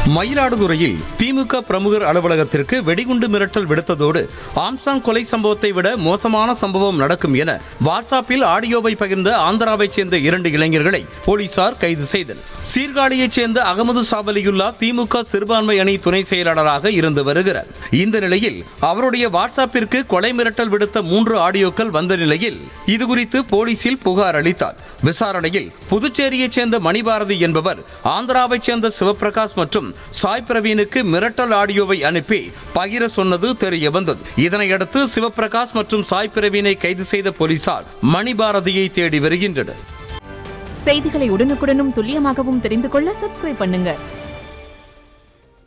மயிலாடுதுறையில் திமுக பிரமுகர் அலுவலகத்திற்கு வெடிகுண்டு மிரட்டல் விடுத்ததோடு ஆம்சாங் கொலை சம்பவத்தை விட மோசமான சம்பவம் நடக்கும் என வாட்ஸ்அப்பில் ஆடியோவை பகிர்ந்த ஆந்திராவைச் சேர்ந்த இரண்டு இளைஞர்களை போலீசார் கைது செய்தனர் சீர்காழியைச் சேர்ந்த அகமது சாபலியுல்லா திமுக சிறுபான்மை அணி துணை செயலாளராக இருந்து வருகிறார் இந்த நிலையில் அவருடைய வாட்ஸ்அப்பிற்கு கொலை மிரட்டல் விடுத்த மூன்று ஆடியோக்கள் வந்த நிலையில் இதுகுறித்து போலீசில் புகார் அளித்தார் விசாரணையில் புதுச்சேரியைச் சேர்ந்த மணிபாரதி என்பவர் ஆந்திராவைச் சேர்ந்த சிவபிரகாஷ் மற்றும் சாய் பிரவீனுக்கு மிரட்டல் ஆடியோவை அனுப்பி பகிர சொன்னது தெரிய வந்தது இதனையடுத்து சிவபிரகாஷ் மற்றும் சாய் பிரவீனை கைது செய்த போலீசார் மணிபாரதியை தேடி வருகின்றனர் செய்திகளை உடனுக்குடனும் துல்லியமாகவும் தெரிந்து கொள்ள சப்ஸ்கிரைப் பண்ணுங்க